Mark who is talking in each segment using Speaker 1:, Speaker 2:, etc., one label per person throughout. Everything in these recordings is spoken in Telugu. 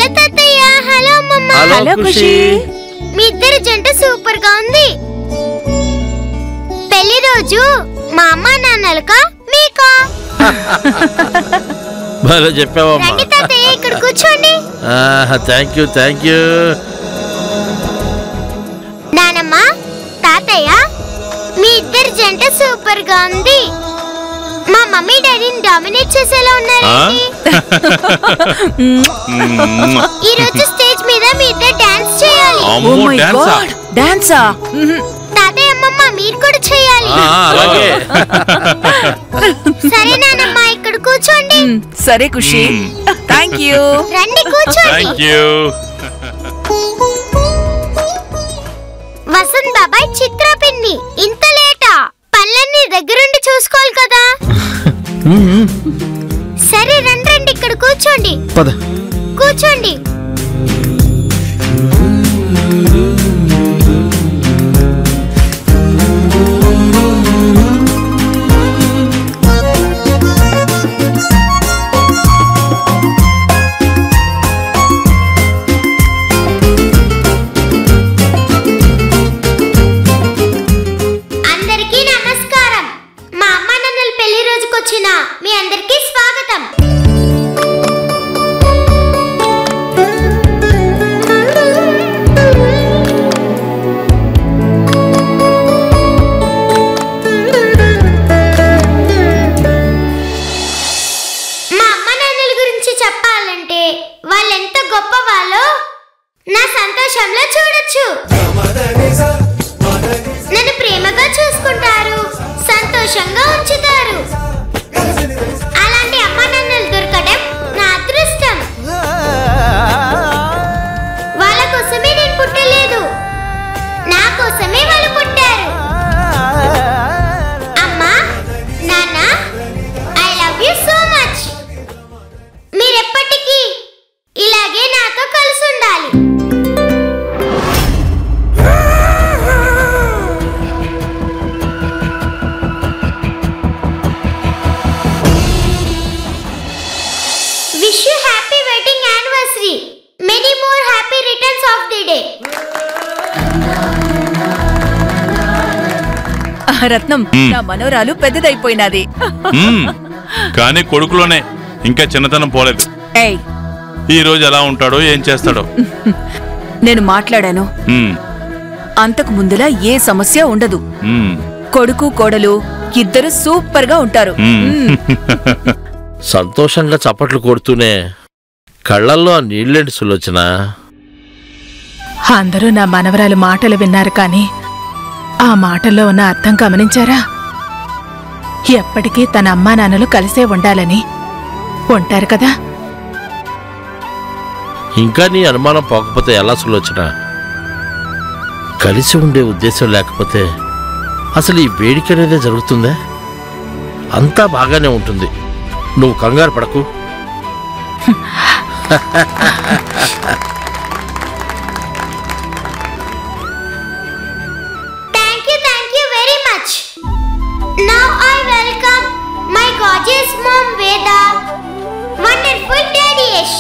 Speaker 1: హలో తాతయ్య హలో అమ్మమ్మ
Speaker 2: హలో
Speaker 3: హలో
Speaker 2: ఖుషి
Speaker 3: ఖుషి
Speaker 1: మీ ఇద్దరి జంట సూపర్ గా ఉంది పెళ్లి రోజు మా అమ్మ నాన్నలకా మీకా
Speaker 2: భలే చెప్పావమ్మా
Speaker 1: రండి తాతయ్య ఇక్కడ కూర్చోండి
Speaker 2: థ్యాంక్ యూ థ్యాంక్ యూ
Speaker 1: నానమ్మ తాతయ్య మీ ఇద్దరి జంట సూపర్ గా ఉంది మా మమ్మీ డాడీని డామినేట్ చేసేలా ఉన్నారండి ఈ రోజు స్టేజ్ మీద మీ ఇద్దరు డాన్స్ చేయాలి
Speaker 3: ఓ
Speaker 2: అమ్మో
Speaker 3: మై
Speaker 2: డాన్సా
Speaker 3: గాడ్ డాన్సా
Speaker 1: తాతయ్య అమ్మమ్మ మీరు కూడా చేయాలి
Speaker 2: ఆ, అలాగే
Speaker 1: సరే నానమ్మ ఇక్కడ కూర్చోండి
Speaker 3: సరే ఖుషి థ్యాంక్ యూ
Speaker 1: రండి కూర్చోండి
Speaker 2: థ్యాంక్ యూ
Speaker 1: వసంత్ బాబాయ్ చిత్ర పిన్ని ఇంత లేటా పళ్ళన్నీ దగ్గరుండి చూసుకోవాలి కదా సరే రండి రండి ఇక్కడ కూర్చోండి
Speaker 2: పద
Speaker 1: కూర్చోండి అందరికీ నమస్కారం మా అమ్మ నాన్నల పెళ్లి రోజుకొచ్చిన మీ అందరికీ స్వాగతం మా అమ్మ నాన్నల గురించి చెప్పాలంటే వాళ్ళెంత గొప్ప వాళ్ళో నా సంతోషంలో చూడొచ్చు నన్ను ప్రేమగా చూసుకుంటారు సంతోషంగా ఉంచుతారు అలాంటి అమ్మ నాన్నలు దొరకడం నా అదృష్టం వాళ్ళ కోసమే నేను పుట్టలేదు నా కోసమే వాళ్ళు పుట్టారు అమ్మా నాన్న I love you so much మీరెప్పటికీ ఇలాగే నాతో కలిసి ఉండాలి wish you happy wedding anniversary many more happy returns of the day
Speaker 3: రత్నం నా మనోరాలు పెద్దదైపోయినది
Speaker 4: మ్మ్. కానీ కొడుకులోనే ఇంకా చిన్నతనం పోలేదు
Speaker 3: ఏయ్
Speaker 4: ఈ రోజు ఎలా ఉంటాడో ఏం చేస్తాడో
Speaker 3: నేను మాట్లాడాను
Speaker 4: మ్మ్.
Speaker 3: అంతకు ముందులా ఏ సమస్య ఉండదు
Speaker 4: మ్మ్.
Speaker 3: కొడుకు కోడలు ఇద్దరు సూపర్ గా ఉంటారు
Speaker 4: మ్మ్.
Speaker 2: సంతోషంగా చప్పట్లు కొడుతూనే కళ్ళల్లో ఆ నీళ్ళేంటి సులోచన
Speaker 5: అందరూ నా మనవరాలు మాటలు విన్నారు కానీ ఆ మాటల్లో ఉన్న అర్థం గమనించారా ఎప్పటికీ తన అమ్మా నాన్నలు కలిసే ఉండాలని ఉంటారు కదా
Speaker 2: ఇంకా నీ అనుమానం పోకపోతే ఎలా సులోచన కలిసి ఉండే ఉద్దేశం లేకపోతే అసలు ఈ వేడిక అనేదే జరుగుతుందా అంతా బాగానే ఉంటుంది నువ్వు కంగారు పడకు
Speaker 1: thank you thank you very much now I welcome my gorgeous mom Veda wonderful daddy Yash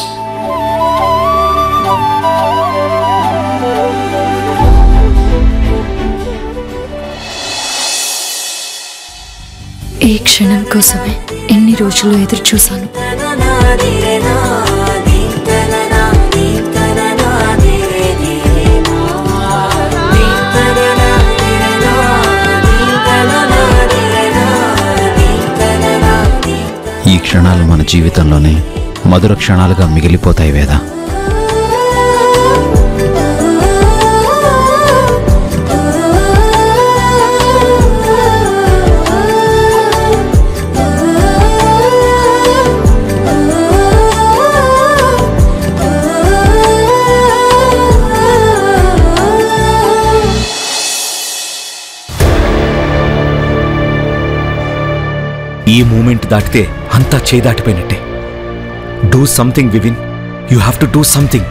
Speaker 6: ఈ క్షణం కోసమే ఎన్ని రోజులు ఎదురు చూశాను
Speaker 7: ఈ క్షణాలు మన జీవితంలోనే మధుర క్షణాలుగా మిగిలిపోతాయి వేద
Speaker 8: ఈ మూమెంట్ దాటితే అంతా చేదాటిపోయినట్టే do something within you have to do something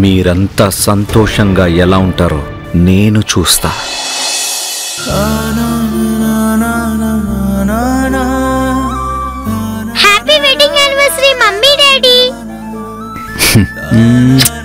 Speaker 8: మీరంతా సంతోషంగా ఎలా ఉంటారో నేను చూస్తా
Speaker 1: happy wedding anniversary mummy daddy
Speaker 8: మ్మ్.